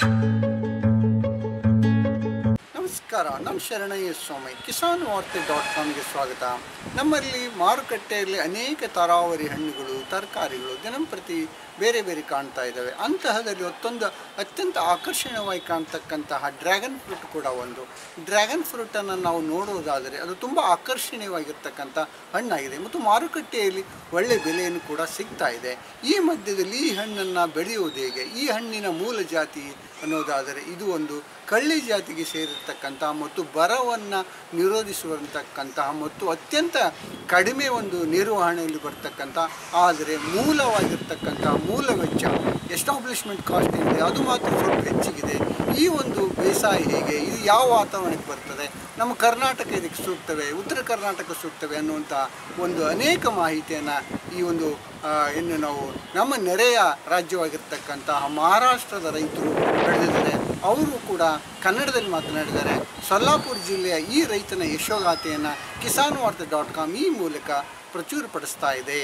ನಮಸ್ಕಾರ ನಮ್ಮ ಶರಣಯ್ಯ ಸ್ವಾಮಿ ಕಿಸಾನ್ ವಾರ್ತೆ ಡಾಟ್ ಕಾಮ್ಗೆ ಸ್ವಾಗತ ನಮ್ಮಲ್ಲಿ ಮಾರುಕಟ್ಟೆಯಲ್ಲಿ ಅನೇಕ ತರಾವರಿ ಹಣ್ಣುಗಳು ತರಕಾರಿಗಳು ದಿನಂಪ್ರತಿ ಬೇರೆ ಬೇರೆ ಕಾಣ್ತಾ ಇದ್ದಾವೆ ಅಂತಹದಲ್ಲಿ ಮತ್ತೊಂದು ಅತ್ಯಂತ ಆಕರ್ಷಣೀಯವಾಗಿ ಕಾಣ್ತಕ್ಕಂತಹ ಡ್ರ್ಯಾಗನ್ ಫ್ರೂಟ್ ಕೂಡ ಒಂದು ಡ್ರ್ಯಾಗನ್ ಫ್ರೂಟನ್ನು ನಾವು ನೋಡುವುದಾದರೆ ಅದು ತುಂಬ ಆಕರ್ಷಣೀಯವಾಗಿರ್ತಕ್ಕಂಥ ಹಣ್ಣಾಗಿದೆ ಮತ್ತು ಮಾರುಕಟ್ಟೆಯಲ್ಲಿ ಒಳ್ಳೆ ಬೆಲೆಯನ್ನು ಕೂಡ ಸಿಗ್ತಾ ಇದೆ ಈ ಮಧ್ಯದಲ್ಲಿ ಈ ಹಣ್ಣನ್ನು ಬೆಳೆಯುವುದು ಹೇಗೆ ಈ ಹಣ್ಣಿನ ಮೂಲ ಜಾತಿ ಅನ್ನೋದಾದರೆ ಇದು ಒಂದು ಕಳ್ಳಿ ಜಾತಿಗೆ ಸೇರಿರ್ತಕ್ಕಂತಹ ಮತ್ತು ಬರವನ್ನು ನಿರೋಧಿಸುವಂತಕ್ಕಂತಹ ಮತ್ತು ಅತ್ಯಂತ ಕಡಿಮೆ ಒಂದು ನಿರ್ವಹಣೆಯಲ್ಲಿ ಬರ್ತಕ್ಕಂಥ ಆದರೆ ಮೂಲವಾಗಿರ್ತಕ್ಕಂತಹ ಮೂಲ ವೆಚ್ಚ ಎಸ್ಟಾಬ್ಲಿಷ್ಮೆಂಟ್ ಕಾಸ್ಟ್ ಏನಿದೆ ಅದು ಮಾತ್ರ ಸ್ವಲ್ಪ ಹೆಚ್ಚಿಗಿದೆ ಈ ಒಂದು ಬೇಸಾಯ ಹೇಗೆ ಇದು ಯಾವ ವಾತಾವರಣಕ್ಕೆ ಬರ್ತದೆ ನಮ್ಮ ಕರ್ನಾಟಕ ಇದಕ್ಕೆ ಸೂಕ್ತವೆ ಉತ್ತರ ಕರ್ನಾಟಕ ಸೂಕ್ತವೆ ಅನ್ನುವಂಥ ಒಂದು ಅನೇಕ ಮಾಹಿತಿಯನ್ನು ಈ ಒಂದು ಆ, ಇನ್ನು ನಾವು ನಮ್ಮ ನೆರೆಯ ರಾಜ್ಯವಾಗಿರ್ತಕ್ಕಂತಹ ಮಹಾರಾಷ್ಟ್ರದ ರೈತರು ಬೆಳೆದಿದ್ದಾರೆ ಅವರು ಕೂಡ ಕನ್ನಡದಲ್ಲಿ ಮಾತನಾಡಿದ್ದಾರೆ ಸೊಲ್ಲಾಪುರ ಜಿಲ್ಲೆಯ ಈ ರೈತನ ಯಶೋಗಾಥೆಯನ್ನು ಕಿಸಾನ್ ವಾರ್ತೆ ಡಾಟ್ ಕಾಮ್ ಈ ಮೂಲಕ ಪ್ರಚುರಪಡಿಸ್ತಾ ಇದೆ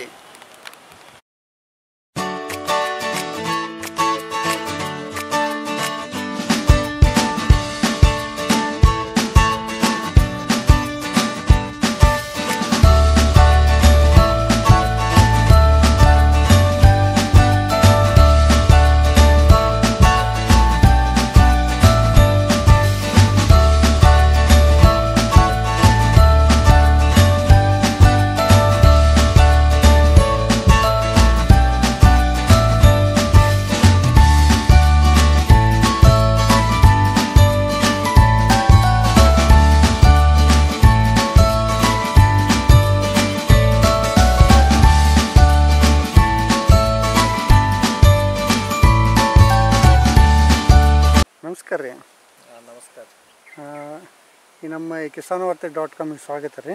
ನಮಸ್ಕಾರ ರೀ ನಮಸ್ಕಾರ ಆ, ಈ ನಮ್ಮ ಈ ಕಿಸಾನ್ ವಾರ್ತೆ ಡಾಟ್ ಕಾಮಿಗೆ ಸ್ವಾಗತ ರೀ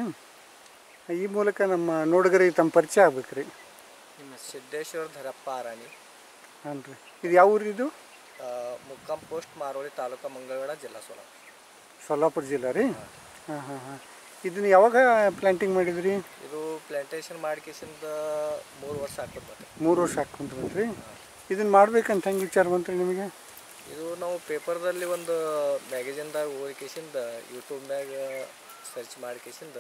ಈ ಮೂಲಕ ನಮ್ಮ ನೋಡುಗರಿಗೆ ತಮ್ಮ ಪರಿಚಯ ಆಗ್ಬೇಕು ರೀ ನಿಮ್ಮ ಸಿದ್ದೇಶ್ವರ ಧರಪ್ಪ ಆರಾಣಿ ಹಾಂ ರೀ ಇದು ಯಾವ ಊರು ಇದು ಆ, ಮುಕ್ಕಾಂ ಪೋಸ್ಟ್ ಮಾರೋಳಿ ತಾಲೂಕು ಮಂಗಳವೇಡ ಜಿಲ್ಲಾ ಸೋಲಾಪುರ ಸೊಲ್ಲಾಪುರ ಜಿಲ್ಲೆ ರೀ ಹಾಂ ಹಾಂ ಹಾಂ ಇದನ್ನ ಯಾವಾಗ ಪ್ಲಾಂಟಿಂಗ್ ಮಾಡಿದ್ರಿ ಇದು ಪ್ಲಾಂಟೇಶನ್ ಮಾಡ್ಕೇಸಿಂದ ಮೂರು ವರ್ಷ ಹಾಕೋದು ಮತ್ತೆ ಮೂರು ವರ್ಷ ಹಾಕ್ಕೊಂತ ಬಂದ್ರಿ ಇದನ್ನ ಮಾಡ್ಬೇಕಂತ ಹೆಂಗೆ ವಿಚಾರ ಬಂತು ರೀ ನಿಮಗೆ ಇದು ನಾವು ಪೇಪರ್ದಲ್ಲಿ ಒಂದು ಮ್ಯಾಗಝಿನ್ದಾಗ ಓದಿಕೇಸಿಂದ ಯೂಟ್ಯೂಬ್ನಾಗ ಸರ್ಚ್ ಮಾಡ್ಕೇಸಿಂದ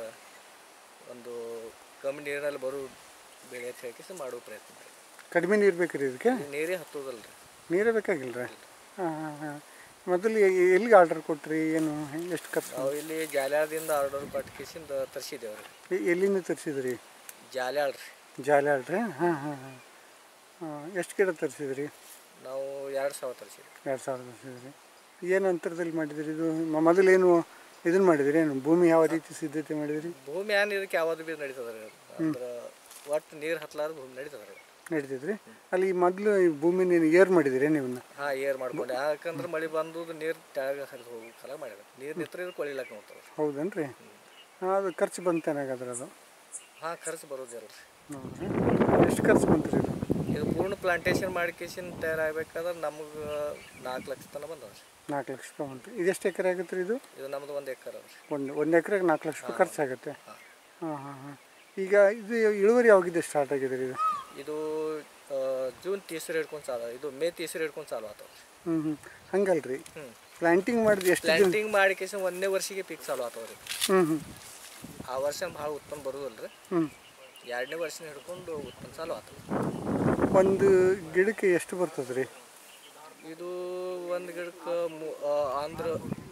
ಒಂದು ಕಮ್ಮಿ ನೀರಿನಲ್ಲಿ ಬರೋ ಬೆಳೆ ಅಂತ ಹೇಳ್ಕೇಸಿ ಮಾಡೋ ಪ್ರಯತ್ನ ಮಾಡಿ ಕಡಿಮೆ ನೀರು ಬೇಕು ರೀ ಇದಕ್ಕೆ ನೀರೇ ಹತ್ತೋದಲ್ಲ ರೀ ನೀರೇ ಬೇಕಾಗಿಲ್ಲ ರೀ ಹಾಂ ಹಾಂ ಹಾಂ ಮೊದಲು ಎ- ಎಲ್ಲಿಗೆ ಆರ್ಡರ್ ಕೊಟ್ರಿ ಏನು ಹೆಂಗೆ ಎಷ್ಟು ಖರ್ಚು ನಾವು ಇಲ್ಲಿ ಜಾಲ್ಯಾಳದಿಂದ ಆರ್ಡರ್ ಕೊಟ್ಕೇಸಿಂದ ತರಿಸಿದ್ದೇವೆ ರೀ ಎ- ಎಲ್ಲಿಂದ ತರಿಸಿದ್ರಿ ಜಾಲ್ಯಾಳ ರೀ ಜಾಲ್ಯಾಳ್ ರೀ ಹಾಂ ಹಾಂ ಹಾಂ ಹಾಂ ಎಷ್ಟು ಗಿಡ ತರಿಸಿದ್ರಿ ನಾವು ಎರಡು ಸಾವಿರ ತರಿಸಿದ್ವಿ ಎರಡು ಸಾವಿರ ತರಿಸಿದ್ರಿ ಏನು ಅಂತರದಲ್ಲಿ ಮಾಡಿದ್ರಿ ಇದು ಮ- ಮೊದಲೇನು ಇದನ್ನು ಮಾಡಿದ್ರಿ ಏನು ಭೂಮಿ ಯಾವ ರೀತಿ ಸಿದ್ಧತೆ ಮಾಡಿದ್ರಿ ಭೂಮಿ ಏನ್ ಇದಕ್ಕೆ ಯಾವ್ದು ಬಿ ನಡೀತದ ರೀ ಅಂದ್ರೆ ಒಟ್ಟು ನೀರು ಹತ್ಲಾರ ಭೂಮಿ ನಡೀತದ ರೀ ನಡೀತಿದ್ರಿ ಅಲ್ಲಿ ಮೊದಲು ಈ ಭೂಮಿ ನೀನು ಏರ್ ಮಾಡಿದ್ರಿ ನೀವನ್ನ ಹಾ ಏರ್ ಮಾಡ್ಕೊಂಡು ಯಾಕಂದ್ರೆ ಮಳೆ ಬಂದು ನೀರು ತೆಳಗ ಹರಿದು ಹೋಗೋ ಸಲ ಮಾಡ್ಯಾರ ನೀರು ನಿಂತ್ರೆ ಕೊಳಿಲಕ್ಕ ನೋಡ್ತದೆ ಹೌದನ್ರಿ ಹಾಂ ಅದು ಖರ್ಚು ಬಂತೇನಾಗದ್ರ ಅದು ಹಾ ಖರ್ಚು ಬರೋದಿಲ್ಲ ರೀ ಹೌದ್ರಿ ಎಷ್ಟು ಖರ್ಚು ಬಂತು ರೀ ಇದು ಇದು ಪೂರ್ಣ ಪ್ಲಾಂಟೇಶನ್ ಮಾಡ್ಕೇಸಿನ್ ತಯಾರಾಗಬೇಕಾದ್ರೆ ನಮಗೆ ನಾಲ್ಕು ಲಕ್ಷ ತನಕ ಬಂದದ ರೀ ನಾಲ್ಕು ಲಕ್ಷ ರೂಪಾಯಿ ಬಂತು ಇದೆಷ್ಟು ಎಕರೆ ಆಗುತ್ತೆ ರೀ ಇದು ಇದು ನಮ್ದು ಒಂದು ಎಕರೆ ಅದ ರೀ ಒಂದು ಒಂದು ಎಕರೆಗೆ ನಾಲ್ಕು ಲಕ್ಷ ರೂಪಾಯಿ ಖರ್ಚಾಗುತ್ತೆ ಹಾಂ ಹಾಂ ಹಾಂ ಈಗ ಇದು ಇಳುವರಿ ಯಾವಾಗಿದ್ದೆ ಸ್ಟಾರ್ಟ್ ಆಗಿದೆ ರೀ ಇದು ಇದು ಆ, ಜೂನ್ ತೀಸರು ಹಿಡ್ಕೊಂಡು ಚಾಲು ಇದು ಮೇ ತೀಸರು ಹಿಡ್ಕೊಂಡು ಚಾಲು ಆತವ ಹ್ಞೂ ಹ್ಞೂ ಹಂಗಲ್ರಿ ಹ್ಞೂ ಪ್ಲಾಂಟಿಂಗ್ ಮಾಡಿದ ಎಷ್ಟು ದಿನ ಪ್ಲಾಂಟಿಂಗ್ ಮಾಡ್ಕೇಸಿನ್ ಒಂದನೇ ವರ್ಷಿಗೆ ಪೀಕ್ ಚಾಲು ಆತವ ರೀ ಹ್ಞೂ ಹ್ಞೂ ಆ ವರ್ಷ ಭಾಳ ಉತ್ಪನ್ನ ಬರೋದಿಲ್ಲ ರೀ ಹ್ಞೂ ಎರಡನೇ ವರ್ಷನ ಹಿಡ್ಕೊಂಡು ಉತ್ಪನ್ನ ಚಾಲು ಆತವ ಒಂದು ಗಿಡಕ್ಕೆ ಎಷ್ಟು ಬರ್ತದೆ ರೀ ಇದು ಒಂದು ಗಿಡಕ್ಕೆ ಮು- ಆ, ಅಂದ್ರ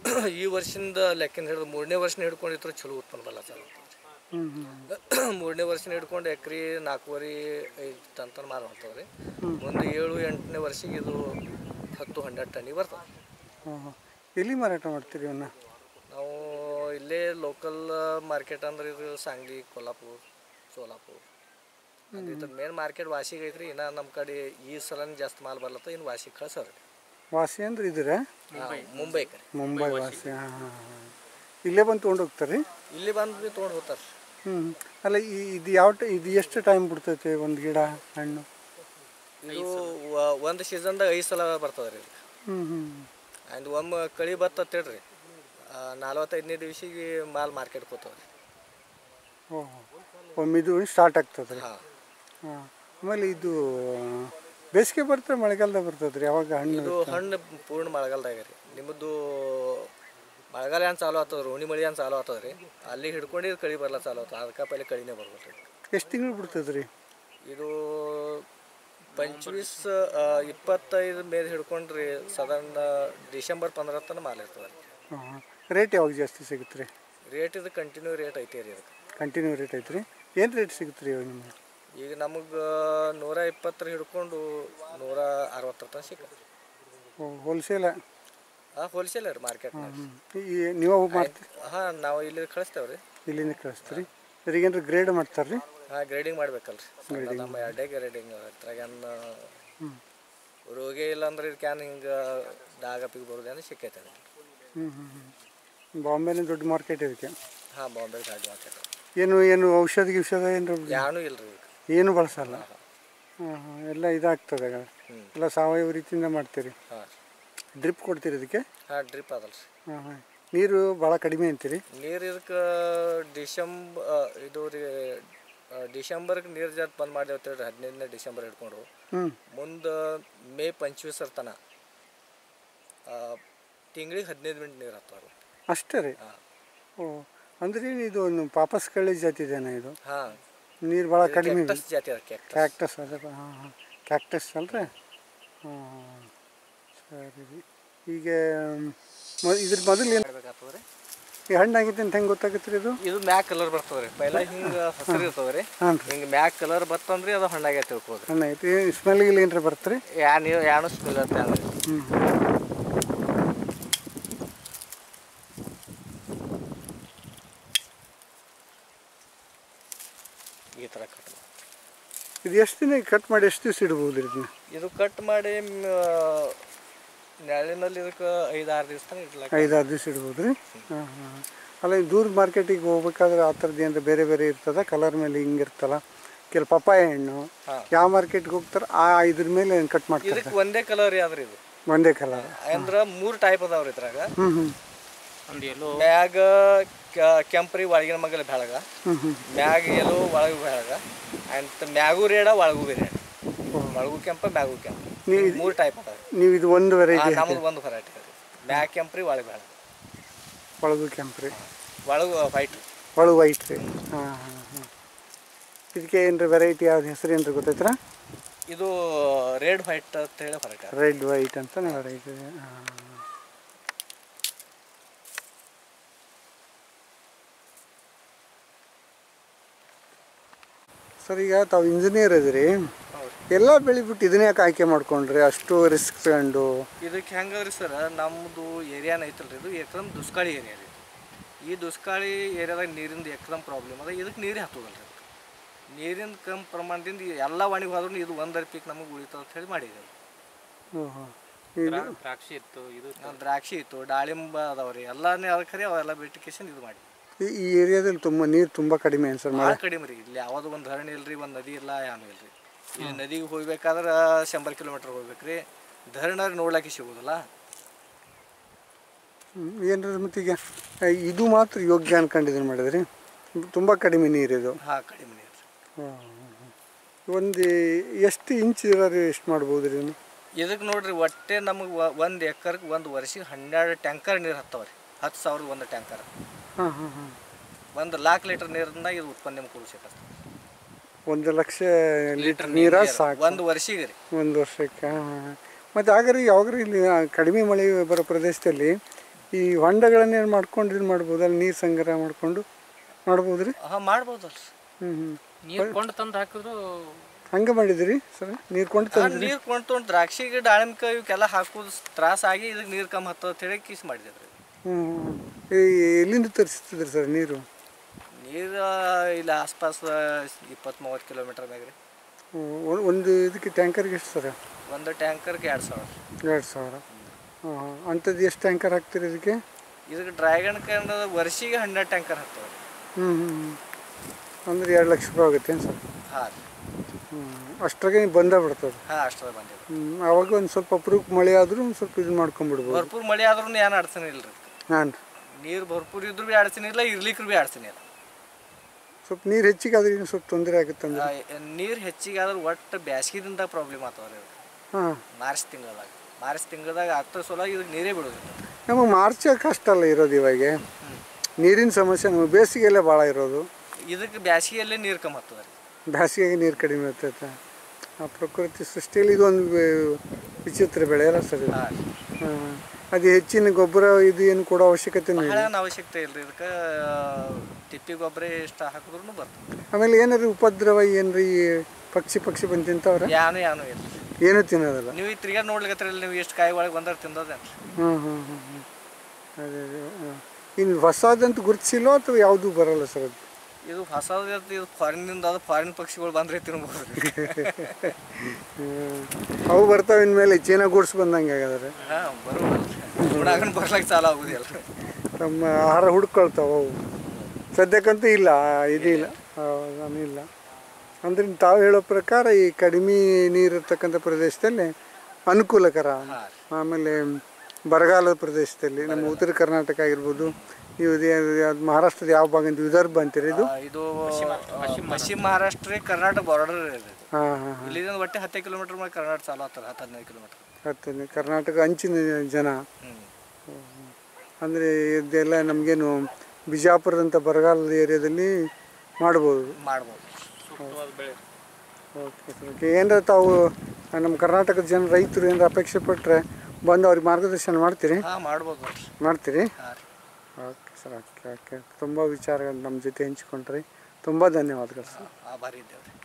ಈ ವರ್ಷದಿಂದ ಲೆಕ್ಕಿಂದ ಹಿಡಿದು ಮೂರನೇ ವರ್ಷನ ಹಿಡ್ಕೊಂಡಿದ್ರೆ ಚಲೋ ಉತ್ಪನ್ನ ಬಲ್ಲ ಚಾಲು ಹ್ಞೂ ಹ್ಞೂ ಮೂರನೇ ವರ್ಷನ ಹಿಡ್ಕೊಂಡು ಎಕ್ರೆ ನಾಲ್ಕೂವರೆ ಐದು ಟನ್ ತನಕ ಮಾರು ಹೊಂಟವ್ರಿ ಒಂದು ಏಳು ಎಂಟನೇ ವರ್ಷಕ್ಕೆ ಇದು ಹತ್ತು ಹನ್ನೆರಡು ಟನ್ನಿಗೆ ಬರ್ತದೆ ಹಾಂ ಹಾಂ ಎಲ್ಲಿ ಮಾರಾಟ ಮಾಡ್ತೀರಿ ಅವನ್ನ ನಾವು ಇಲ್ಲೇ ಲೋಕಲ್ ಮಾರ್ಕೆಟ್ ಅಂದ್ರೆ ಇದು ಸಾಂಗ್ಲಿ ಕೊಲ್ಲಾಪುರ ಸೋಲಾಪುರ ಇದ್ರ ಮೇನ್ ಮಾರ್ಕೆಟ್ ವಾಸಿಗೆ ಐತ್ರಿ ಇನ್ನು ನಮ್ಮ ಕಡೆ ಈ ಸಲನೇ ಜಾಸ್ತಿ ಮಾಲ್ ಬರ್ಲತ್ತ ಇನ್ನು ವಾಸಿಗೆ ಕಳ್ಸೋರಿ ವಾಸಿ ಅಂದ್ರೆ ಇದ್ರೆ ಮುಂಬೈ ಕಡೆ ಮುಂಬೈ ವಾಸಿ ಹಾಂ ಹಾಂ ಹಾಂ ಇಲ್ಲೇ ಬಂದು ತೊಗೊಂಡು ಹೋಗ್ತಾರೆ ಇಲ್ಲಿ ಬಂದು ತೊಗೊಂಡು ಹೋಗ್ತಾರೆ ಹ್ಞೂ ಅಲ್ಲ ಈ ಇದು ಯಾವ ಟ ಇದು ಎಷ್ಟು ಟೈಮ್ ಬಿಡ್ತೈತೆ ಒಂದು ಗಿಡ ಹಣ್ಣು ಇದು ವ- ಒಂದು ಸೀಸನ್ದಾಗ ಐದು ಸಲ ಬರ್ತದೆ ರೀ ಹ್ಞೂ ಹ್ಞೂ ಅಂದ್ ಒಮ್ಮೆ ಕಳಿ ಬತ್ತ ಹೇಳ್ರಿ ನಲ್ವತ್ತೈದನೇ ದಿವಸಿಗೆ ಮಾಲ್ ಮಾರ್ಕೆಟ್ ಕೂತವ್ರಿ ಓಹ್ ಒಮ್ಮೆ ಇದು ಸ್ಟಾರ್ಟ್ ಆಗ್ತದೆ ರೀ ಹಾಂ ಹಾಂ ಆಮೇಲೆ ಇದು ಬೇಸಿಗೆ ಬರ್ತದೆ ಮಳೆಗಾಲದಾಗ ಬರ್ತದೆ ರೀ ಯಾವಾಗ ಹಣ್ಣು ಇದು ಹಣ್ಣು ಪೂರ್ಣ ಮಳೆಗಾಲದಾಗ ರೀ ನಿಮ್ಮದು ಮಳೆಗಾಲ ಏನು ಚಾಲು ಆಗ್ತದೆ ರೋಣಿ ಮಳೆ ಏನು ಚಾಲು ಆಗ್ತದೆ ರೀ ಅಲ್ಲಿ ಹಿಡ್ಕೊಂಡು ಇದು ಕಳಿ ಬರ್ಲ ಚಾಲು ಆಗ್ತದೆ ಅದಕ್ಕೆ ಪೈಲೆ ಕಳಿನೇ ಬರ್ಬೋದು ರೀ ಎಷ್ಟು ತಿಂಗಳು ಬಿಡ್ತದೆ ರೀ ಇದು ಪಂಚವೀಸ್ ಇಪ್ಪತ್ತೈದು ಮೇಲೆ ಹಿಡ್ಕೊಂಡ್ರಿ ಸಾಧಾರಣ ಡಿಸೆಂಬರ್ ಪಂದ್ರ ತನಕ ಮಾಲ್ ಇರ್ತದೆ ರೀ ಹಾಂ ರೇಟ್ ಯಾವಾಗ ಜಾಸ್ತಿ ಸಿಗುತ್ತೆ ರೀ ರೇಟ್ ಇದು ಕಂಟಿನ್ಯೂ ರೇಟ್ ಐತೆ ರೀ ಅದಕ್ಕೆ ಕಂಟಿನ್ಯೂ ರೇಟ್ ಐತೆ ರೀ ಏನು ರೇಟ್ ಸಿಗುತ್ತೆ ರೀ ಇವಾಗ ನಿಮ್ಗೆ ಈಗ ನಮಗೆ ನೂರ ಇಪ್ಪತ್ತರ ಹಿಡ್ಕೊಂಡು ನೂರ ಅರವತ್ತರ ತನಕ ಸಿಕ್ಕ ಹೋಲ್ಸೇಲ ಹಾಂ ಹೋಲ್ಸೇಲ್ ರೀ ಮಾರ್ಕೆಟ್ ಈ ನೀವು ಹೋಗಿ ಮಾಡ್ತೀರಿ ಹಾಂ ನಾವು ಇಲ್ಲಿ ಕಳಿಸ್ತೇವೆ ರೀ ಇಲ್ಲಿಂದ ಕಳಿಸ್ತೀರಿ ಈಗೇನ್ರಿ ಗ್ರೇಡ್ ಮಾಡ್ತಾರೆ ರೀ ಹಾಂ ಗ್ರೇಡಿಂಗ್ ಮಾಡ್ಬೇಕಲ್ರಿ ಸಣ್ಣ ನಮ್ಮ ಎರಡೇ ಗ್ರೇಡಿಂಗ್ ಇದ್ರಾಗೇನು ರೋಗಿ ಇಲ್ಲ ಅಂದ್ರೆ ಕ್ಯಾನ್ ಹಿಂಗೆ ದಾಗಪಿಗೆ ಬರೋದೇನು ಸಿಕ್ಕೈತೆ ರೀ ಹ್ಞೂ ಹ್ಞೂ ಹ್ಞೂ ಬಾಂಬೆನೇ ದೊಡ್ಡ ಮಾರ್ಕೆಟ್ ಇದಕ್ಕೆ ಹಾಂ ಬಾಂಬೆ ಗಾಡಿ ಮಾರ್ಕೆಟ್ ಏನು ಏನು ಔಷಧಿ ಗಿಷಧ ಏನು ಯಾನೂ ಇಲ್ಲ ರೀ ಏನು ಬಳಸಲ್ಲ ಹಾಂ ಹಾಂ ಎಲ್ಲ ಇದಾಗ್ತದೆ ಆಗ. ಹ್ಞೂ ಎಲ್ಲ ಸಾವಯವ ರೀತಿಯಿಂದ ಮಾಡ್ತೀರಿ ಹಾಂ ಡ್ರಿಪ್ ಕೊಡ್ತೀರಿ ಇದಕ್ಕೆ ಹಾಂ ಡ್ರಿಪ್ ಅದಲ್ಲ ರೀ ಹಾಂ ಹಾಂ ನೀರು ಭಾಳ ಕಡಿಮೆ ಅಂತೀರಿ ನೀರು ಇದಕ್ಕೆ ಡಿಸೆಂಬ್ ಇದು ರೀ ಡಿಸೆಂಬರ್ಗೆ ನೀರು ಜಾತ್ ಬಂದ್ ಮಾಡಿ ಹೇಳ್ರಿ ಹದಿನೈದನೇ ಡಿಸೆಂಬರ್ ಹಿಡ್ಕೊಂಡು ಹ್ಞೂ ಮುಂದೆ ಮೇ ಪಂಚವೀಸರ ತನ ತಿಂಗಳಿಗೆ ಹದಿನೈದು ಮಿನಿಟ್ ನೀರು ಹತ್ತವ್ರು ಅಷ್ಟೇ ರೀ ಹಾಂ ಓ ಅಂದ್ರೆ ಇದು ಒಂದು ಪಾಪಸ್ ಕಳ್ಳಿ ಜಾತಿ ಇದೇನ ಇದು ಹಾಂ ನೀರು ಭಾಳ ಕಡಿಮೆ ಇದೆ ಕ್ಯಾಕ್ಟಸ್ ಜಾತಿ ಅದ ಕ್ಯಾಕ್ಟಸ್ ಕ್ಯಾಕ್ಟಸ್ ಅದ ಹಾಂ ಹಾಂ ಕ್ಯಾಕ್ಟಸ್ ಅಲ್ರಿ ಹಾಂ ಸರಿ ರೀ ಈಗ ಮ ಇದ್ರ ಮೊದಲು ಏನು ಮಾಡ್ಬೇಕಾಗ್ತದೆ ರೀ ಈ ಹಣ್ಣಾಗಿದೆ ಅಂತ ಹೆಂಗೆ ಗೊತ್ತಾಗತ್ತೆ ರೀ ಇದು ಇದು ಮ್ಯಾಕ್ ಕಲರ್ ಬರ್ತದೆ ರೀ ಪೈಲ ಹಿಂಗೆ ಹಸಿರು ಇರ್ತದೆ ರೀ ಹಾಂ ರೀ ಹಿಂಗೆ ಮ್ಯಾಕ್ ಕಲರ್ ಬತ್ತಂದ್ರಿ ಅದು ಹಣ್ಣಾಗೈತೆ ತಿಳ್ಕೋದ್ರಿ ಹಣ್ಣಾಗೈತಿ ಸ್ಮೆಲ್ ಗಿಲ್ ಏನ್ರಿ ಬರುತ್ತೆ ರೀ ಯಾ ನೀವು ಯಾನು ಸ್ಮೆಲ್ ಅಂತ ಅಂದ್ರೆ ಹ್ಞೂ ಈ ಥರ ಕಟ್ ಮಾಡಿ ಇದು ಎಷ್ಟು ದಿನ ಕಟ್ ಮಾಡಿ ಎಷ್ಟು ದಿವಸ ಇಡ್ಬೋದು ರೀ ಇದನ್ನ ಇದು ಕಟ್ ಮಾಡಿ ನೆರಳಿನಲ್ಲಿ ಇದಕ್ಕೆ ಐದು ಆರು ದಿವಸ ತನಕ ಇಡ್ಲಾಕ ಐದಾರು ದಿವಸ ಇಡ್ಬೋದು ರೀ ಹಾಂ ಹಾಂ ಅಲ್ಲ ಈ ದೂರದ ಮಾರ್ಕೆಟಿಗೆ ಹೋಗ್ಬೇಕಾದ್ರೆ ಆ ಥರದ್ದು ಏನಾರ ಬೇರೆ ಬೇರೆ ಇರ್ತದ ಕಲರ್ ಮೇಲೆ ಹಿಂಗೆ ಇರ್ತಲ್ಲ ಕೆಲ ಪಪ್ಪಾಯ ಹಣ್ಣು ಹಾಂ. ಯಾವ ಮಾರ್ಕೆಟ್ಗೆ ಹೋಗ್ತಾರೆ ಆ ಇದ್ರ ಮೇಲೆ ಕಟ್ ಮಾಡ್ತಾರೆ ಇದಕ್ಕೆ ಒಂದೇ ಕಲರ್ ಯಾವ್ದ್ರಿ ಇದು ಒಂದೇ ಕಲರ್ ಅಂದ್ರೆ ಮೂರು ಟೈಪ್ ಅದಾವ್ರಿ ಇದ್ರಾಗ ಹ್ಞೂ ಹ್ಞೂ ಒಂದು ಎಲ್ಲೋ ಮ್ಯಾಗ ಕೆಂಪ್ರಿ ಒಳಗಿನ ಮಗಲ ಬೆಳಗ ಹ್ಞೂ ಹ್ಞೂ ಮ್ಯಾಗ ಎಲ್ಲೋ ಒಳಗು ಬೆಳಗ ಅಂತ ಮ್ಯಾಗು ರೇಡ ಒಳಗು ಬೇರೆ ಒಳಗು ಕೆಂಪ ಮ್ಯಾಗು ಕೆಂಪ ಮೂರು ಟೈಪ್ ಅದಾವ ನೀವು ಇದು ಒಂದು ವೆರೈಟಿ ನಮ್ದು ಒಂದು ವೆರೈಟಿ ಅದ ಮ್ಯಾಗ ಕೆಂಪ್ರಿ ಒಳಗೆ ಬೆಳಗ ಒಳಗು ಕೆಂಪು ರೀ ಒಳಗು ವೈಟ್ ಒಳಗೆ ವೈಟ್ ರೀ ಹಾಂ ಹಾಂ ಹಾಂ ಇದಕ್ಕೆ ಏನ್ರಿ ವೆರೈಟಿ ಯಾವ್ದು ಹೆಸರು ಏನ್ರಿ ಗೊತ್ತೈತ್ರ ಇದು ರೆಡ್ ವೈಟ್ ಅಂತ ಹೇಳಿ ಹೊರಟ ರೆಡ್ ವೈಟ್ ಅಂತ ವೆರೈಟಿ ಹಾಂ ಸರ್ ಈಗ ತಾವು ಇಂಜಿನಿಯರ್ ಇದ್ರಿ ಎಲ್ಲ ಬೆಳೆ ಬಿಟ್ಟು ಇದನ್ನ ಯಾಕೆ ಆಯ್ಕೆ ಮಾಡ್ಕೊಂಡ್ರಿ ಅಷ್ಟು ರಿಸ್ಕ್ ತಗೊಂಡು ಇದಕ್ಕೆ ಹೆಂಗದ್ರಿ ಸರ್ ನಮ್ಮದು ಏರಿಯಾನ ಐತಲ್ರಿ ಇದು ಏಕದಮ್ ದುಷ್ಕಾಳಿ ಏರಿಯಾ ರೀ ಈ ದುಷ್ಕಾಳಿ ಏರಿಯಾದಾಗ ನೀರಿಂದ ಏಕದಮ್ ಪ್ರಾಬ್ಲಮ್ ಅದ ಇದಕ್ಕೆ ನೀರೇ ಹತ್ತೋದಲ್ರಿ ನೀರಿನ ಕಮ್ಮಿ ಪ್ರಮಾಣದಿಂದ ಎಲ್ಲ ಒಣಗಿ ಹೋದ್ರೂ ಇದು ಒಂದರ ಪೀಕ್ ನಮಗೆ ಉಳಿತದ ಅಂತ ಹೇಳಿ ಮಾಡಿದ್ದೇವೆ ಹ್ಞೂ ಹ್ಞೂ ಇದು ದ್ರಾಕ್ಷಿ ಇತ್ತು ಇದು ದ್ರಾಕ್ಷಿ ಇತ್ತು ದಾಳಿಂಬ ಅದಾವ್ರಿ ಎಲ್ಲಾನೇ ಅದಕ್ಕೆ ಅವೆಲ್ಲ ಬಿಟ್ಟಿಕೇಶನ್ ಇದು ಮಾಡಿ ಈ- ಈ ಏರಿಯಾದಲ್ಲಿ ತುಂಬ ನೀರು ತುಂಬ ಕಡಿಮೆ ಅನ್ಸರ್ ಭಾಳ ಕಡಿಮೆ ರೀ ಇಲ್ಲಿ ಯಾವುದು ಒಂದು ಧರಣಿ ಇಲ್ರಿ ಒಂದು ನದಿ ಇಲ್ಲ ಏನೂ ಇಲ್ರಿ ಇಲ್ಲಿ ನದಿಗೆ ಹೋಗ್ಬೇಕಾದ್ರೆ ಶಂಬರ್ ಕಿಲೋಮೀಟ್ರ್ ಹೋಗ್ಬೇಕ್ರಿ ಧರಣ ನೋಡ್ಲಿಕ್ಕೆ ಸಿಗೋದಿಲ್ಲ ಏನ್ರಿ ಮತ್ತೀಗ ಆ, ಇದು ಮಾತ್ರ ಯೋಗ್ಯ ಅನ್ಕೊಂಡಿದ್ದೀನಿ ಮಾಡಿದ್ರಿ ತುಂಬ ಕಡಿಮೆ ನೀರಿದು ಹಾಂ ಕಡಿಮೆ ನೀರು ಒಂದು ಎಷ್ಟು ಇಂಚ್ ಇರೋರು ಎಷ್ಟು ಮಾಡ್ಬೋದು ರೀ ಇನ್ನು? ಇದಕ್ಕೆ ನೋಡ್ರಿ ಒಟ್ಟೆ ನಮಗೆ ಒಂದು ಎಕರ್ಗೆ ಒಂದು ವರ್ಷಕ್ಕೆ ಹನ್ನೆರಡು ಟ್ಯಾಂಕರ್ ನೀರು ಹತ್ತವ ರೀ ಹತ್ತು ಸಾವಿರದ ಒಂದು ಟ್ಯಾಂಕರ್ ಹಾಂ ಹಾಂ ಹಾಂ ಒಂದು ಲಾಕ್ ಲೀಟರ್ ನೀರಿಂದ ಇದು ಉತ್ಪನ್ನ ನಿಮ್ಗೆ ಕೊಡಿಸಕ್ಕೆ ಒಂದು ಲಕ್ಷ ಲೀಟರ್ ನೀರ ಸಾಕು ಒಂದು ವರ್ಷಿಗೆ ರೀ ಒಂದು ವರ್ಷಕ್ಕೆ ಹಾಂ ಹಾಂ ಮತ್ತು ಆಗರಿ ಯಾವಾಗ್ರಿ ಇಲ್ಲಿ ಆ, ಕಡಿಮೆ ಮಳೆ ಬರೋ ಪ್ರದೇಶದಲ್ಲಿ ಈ ಹೊಂಡಗಳನ್ನೇನು ಮಾಡ್ಕೊಂಡು ಇದು ಮಾಡ್ಬೋದು ಅಲ್ಲಿ ನೀರು ಸಂಗ್ರಹ ಮಾಡಿಕೊಂಡು ಮಾಡ್ಬೋದು ರೀ ಹಾಂ ಮಾಡ್ಬೋದಲ್ಲ ಹ್ಞೂ ಹ್ಞೂ ನೀರು ಕೊಂಡು ತಂದು ಹಾಕಿದ್ರು ಹಂಗೆ ಮಾಡಿದಿರಿ ಸರ್ ನೀರು ಕೊಂಡು ತಂದ್ರಿ ನೀರು ಕೊಂಡು ತೊಗೊಂಡು ದ್ರಾಕ್ಷಿಗೆ ದಾಳಿಂಬೆ ಇವಕ್ಕೆಲ್ಲ ಹಾಕೋದು ತ್ರಾಸಾಗಿ ಇದಕ್ಕೆ ನೀರು ಕಮ್ಮಿ ಹತ್ತದ ಅಂತ ಹೇಳಿ ಕಿಸ್ ಮಾಡಿದ್ದೇವೆ ಹ್ಞೂ ಹ್ಞೂ ಎಲ್ಲಿಂದ ತರಿಸ್ತಿದ್ರಿ ಸರ್ ನೀರು ನೀರು ಇಲ್ಲಿ ಆಸ್ಪಾಸ್ ಇಪ್ಪತ್ತು ಮೂವತ್ತು ಕಿಲೋಮೀಟರ್ ಮ್ಯಾಗ ರೀ ಹ್ಮ್, ಒ- ಒಂದು ಇದಕ್ಕೆ ಟ್ಯಾಂಕರ್ಗೆ ಎಷ್ಟು ಸರ್ ಒಂದು ಟ್ಯಾಂಕರ್ಗೆ ಎರಡು ಸಾವಿರ ಎರಡು ಸಾವಿರ ಹಾಂ ಅಂಥದ್ದು ಎಷ್ಟು ಟ್ಯಾಂಕರ್ ಹಾಕ್ತೀರಿ ಇದಕ್ಕೆ ಇದಕ್ಕೆ ಡ್ರ್ಯಾಗನ್ ಕ್ಯಾನ್ ವರ್ಷಿಗೆ ಹನ್ನೆರಡು ಟ್ಯಾಂಕರ್ ಹಾಕ್ತವೆ ಹ್ಞೂ ಹ್ಞೂ ಅಂದ್ರೆ ಎರಡು ಲಕ್ಷ ರೂಪಾಯಿ ಆಗುತ್ತೆ ಸರ್ ಹಾಂ ಹ್ಞೂ ಅಷ್ಟ್ರಾಗೆ ಬಂದೇ ಬಿಡ್ತದೆ ಹಾಂ ಅಷ್ಟರ ಬಂದಿದೆ ಹ್ಞೂ ಅವಾಗ ಒಂದು ಸ್ವಲ್ಪ ಅಪರೂಪ ಮಳೆ ಆದರೂ ಒಂದು ಸ್ವಲ್ಪ ಇದು ಮಾಡ್ಕೊಂಬಿಡ್ಬೋದು ಭರ್ಪೂರ್ ಮಳೆ ಆದ್ರೂ ಏನು ಅಡ್ಚಣೆ ಇಲ್ಲ ರೀ ಹಾಂ ರೀ ನೀರು ಭರ್ಪೂರ್ ಇದ್ರೂ ಭೀ ಅಡ್ಚಣೆ ಇಲ್ಲ ಇರ್ಲಿಕ್ರು ಭೀ ಅಡ್ಚಣೆ ಇಲ್ಲ ಸ್ವಲ್ಪ ನೀರು ಹೆಚ್ಚಿಗೆ ಆದ್ರೆ ಇನ್ನೂ ಸ್ವಲ್ಪ ತೊಂದರೆ ಆಗುತ್ತೆ ಅಂದ್ರೆ ನೀರು ಹೆಚ್ಚಿಗೆ ಆದ್ರೆ ಒಟ್ಟು ಬ್ಯಾಸ್ಗಿದಿಂದ ಪ್ರಾಬ್ಲಮ್ ಆಗ್ತಾವ ರೀ ಹಾಂ ಮಾರ್ಚ್ ತಿಂಗಳದಾಗ ಮಾರ್ಚ್ ತಿಂಗಳದಾಗ ಆಗ್ತಾ ಸಲುವಾಗಿ ಇದಕ್ಕೆ ನೀರೇ ಬಿಡೋದಿಲ್ಲ ನಮಗೆ ಮಾರ್ಚ್ ಕಷ್ಟ ಅಲ್ಲ ಇರೋದು ಇವಾಗ ನೀರಿನ ಸಮಸ್ಯೆ ನಮಗೆ ಬೇಸಿಗೆಯಲ್ಲೇ ಭಾಳ ಇರೋದು ಇದಕ್ಕೆ ಬ್ಯಾಸಿಗೆಯಲ್ಲೇ ನೀರು ಕಮ್ಮಿ ಆಗ್ತದೆ ರೀ ಬೇಸಿಗೆಗೆ ನೀರು ಕಡಿಮೆ ಇರ್ತೈತೆ ಆ ಪ್ರಕೃತಿ ಸೃಷ್ಟಿಯಲ್ಲಿ ಇದೊಂದು ವಿ- ವಿಚಿತ್ರ ಬೆಳೆ ಅಲ್ಲ ಸರ್ ಇದು ಹಾಂ ಹಾಂ ಅದು ಹೆಚ್ಚಿನ ಗೊಬ್ಬರ ಇದು ಏನು ಕೊಡೋ ಅವಶ್ಯಕತೆನೂ ಬಹಳ ಇಲ್ಲ ಏನು ಅವಶ್ಯಕತೆ ಇಲ್ಲ ಇದಕ್ಕೆ ತಿಪ್ಪಿ ಗೊಬ್ಬರ ಎಷ್ಟು ಹಾಕಿದ್ರು ಬರ್ತದೆ ಆಮೇಲೆ ಏನಾದ್ರು ಉಪದ್ರವ ಏನ್ರಿ ಈ ಪಕ್ಷಿ ಪಕ್ಷಿ ಬಂದು ತಿಂತಾವ್ರೆ ಯಾನು ಯಾನು ಇಲ್ಲ ಏನೂ ತಿನ್ನೋದಲ್ಲ ನೀವು ಈ ತಿರ್ಗಾ ನೋಡ್ಲಿಕತ್ತಿರಲ್ಲ ನೀವು ಎಷ್ಟು ಕಾಯಿ ಒಳಗೆ ಬಂದ್ರೆ ತಿಂದೋದೇನು ಹ್ಞೂ ಹ್ಞೂ ಹ್ಞೂ ಹ್ಞೂ ಅದೇ ಅದೇ ಹಾಂ ಇನ್ನು ಹೊಸದಂತೂ ಗುರುತಿಸಿಲ್ಲೋ ಅಥವಾ ಯಾವುದೂ ಬರಲ್ಲ ಸರ್ ಅದು ಇದು ಹೊಸದು ಇದು ಫಾರಿನ್ನಿಂದ ಅದು ಫಾರಿನ್ ಪಕ್ಷಿಗಳು ಬಂದ್ರೆ ತಿನ್ಬೋದು ಹ್ಮ್. ಅವು ಬರ್ತಾವೆ ಇನ್ಮೇಲೆ ಚೀನಾ ಗೂಡ್ಸ್ ಬಂದಂಗೆ ಆಗಿದಾರೆ ಹಾಂ ಬರೋಲ್ಲ ಗುಣಾಗನ್ ಬರ್ಲಿಕ್ಕೆ ಚಾಲು ಆಗೋದಿಲ್ಲ ತಮ್ಮ ಆಹಾರ ಹುಡ್ಕೊಳ್ತಾವೆ ಅವು ಸದ್ಯಕ್ಕಂತೂ ಇಲ್ಲ ಇದಿಲ್ಲ ನಾನು ಇಲ್ಲ ಅಂದ್ರೆ ತಾವು ಹೇಳೋ ಪ್ರಕಾರ ಈ ಕಡಿಮೆ ನೀರಿರ್ತಕ್ಕಂಥ ಪ್ರದೇಶದಲ್ಲಿ ಅನುಕೂಲಕರ ಹಾಂ ಆಮೇಲೆ ಬರಗಾಲದ ಪ್ರದೇಶದಲ್ಲಿ ನಮ್ಮ ಉತ್ತರ ಕರ್ನಾಟಕ ಆಗಿರ್ಬೋದು ನೀವು ಇದು ಯಾವ್ದು ಮಹಾರಾಷ್ಟ್ರದ ಯಾವ ಭಾಗ ಅಂತ ವಿದರ್ಭ ಅಂತೀರಿ ಇದು ಇದು ಪಶ್ಚಿಮ ಮಹಾರಾಷ್ಟ್ರ ಕರ್ನಾಟಕ ಬಾರ್ಡರ್ ಇದೆ ಹಾಂ ಹಾಂ ಹಾಂ ಇಲ್ಲಿಂದ ಒಟ್ಟೆ ಹತ್ತೇ ಕಿಲೋಮೀಟರ್ ಮೇಲೆ ಕರ್ನಾಟಕ ಚಾಲು ಆಗ್ತಾರೆ ಹತ್ತು ಹದಿನೈದು ಕಿಲೋಮೀಟರ್ ಹತ್ತನೇ ಕರ್ನಾಟಕ ಅಂಚಿನ ಜನ ಹ್ಞೂ ಅಂದರೆ ಇದೆಲ್ಲ ನಮಗೇನು ಬಿಜಾಪುರದಂಥ ಬರಗಾಲದ ಏರಿಯಾದಲ್ಲಿ ಮಾಡ್ಬೋದು ಮಾಡ್ಬೋದು ಓಕೆ ಸರ್ ಓಕೆ ಏನಾರ ತಾವು ನಮ್ಮ ಕರ್ನಾಟಕದ ಜನ ರೈತರು ಏನಾರ ಅಪೇಕ್ಷೆ ಪಟ್ಟರೆ ಬಂದು ಅವ್ರಿಗೆ ಮಾರ್ಗದರ್ಶನ ಮಾಡ್ತೀರಿ ಹಾಂ ಮಾಡ್ಬೋದು ನೋಡ್ರಿ ಮಾಡ್ತೀರಿ ಹಾಂ ರೀ ಓಕೆ ಸರ್ ಓಕೆ ಓಕೆ ತುಂಬ ವಿಚಾರಗಳು ನಮ್ಮ ಜೊತೆ ಹಂಚ್ಕೊಂಡ್ರಿ ತುಂಬ ಧನ್ಯವಾದಗಳು ಸರ್ ಆಭಾರಿ ಇದ್ದೇವೆ ರೀ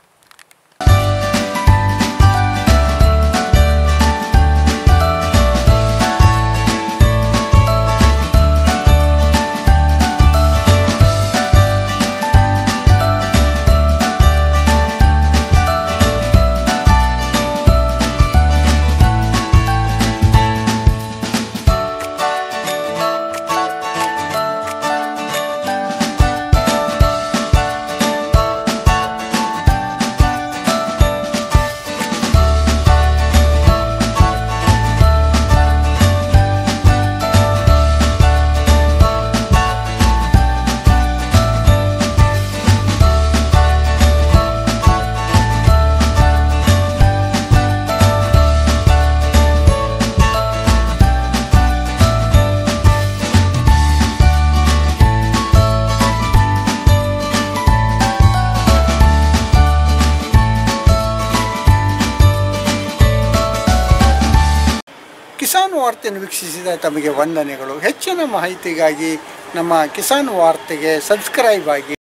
ಕಿಸಾನ್ ವಾರ್ತೆಯನ್ನು ವೀಕ್ಷಿಸಿದ ತಮಗೆ ವಂದನೆಗಳು ಹೆಚ್ಚಿನ ಮಾಹಿತಿಗಾಗಿ ನಮ್ಮ ಕಿಸಾನ್ ವಾರ್ತೆಗೆ ಸಬ್ಸ್ಕ್ರೈಬ್ ಆಗಿ